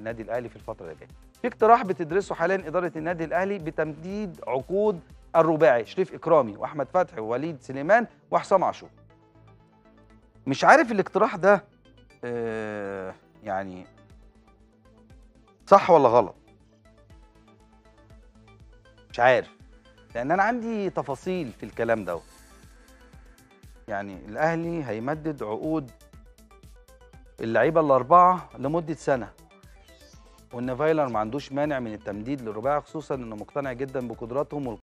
النادي الاهلي في الفتره اللي جايه في اقتراح بتدرسه حاليا اداره النادي الاهلي بتمديد عقود الرباعي شريف اكرامي واحمد فتحي ووليد سليمان وحسام عاشور مش عارف الاقتراح ده آه يعني صح ولا غلط مش عارف لان انا عندي تفاصيل في الكلام ده يعني الاهلي هيمدد عقود اللعيبه الاربعه لمده سنه وان فايلر ما عندوش مانع من التمديد للرباعي خصوصا انه مقتنع جدا بقدراتهم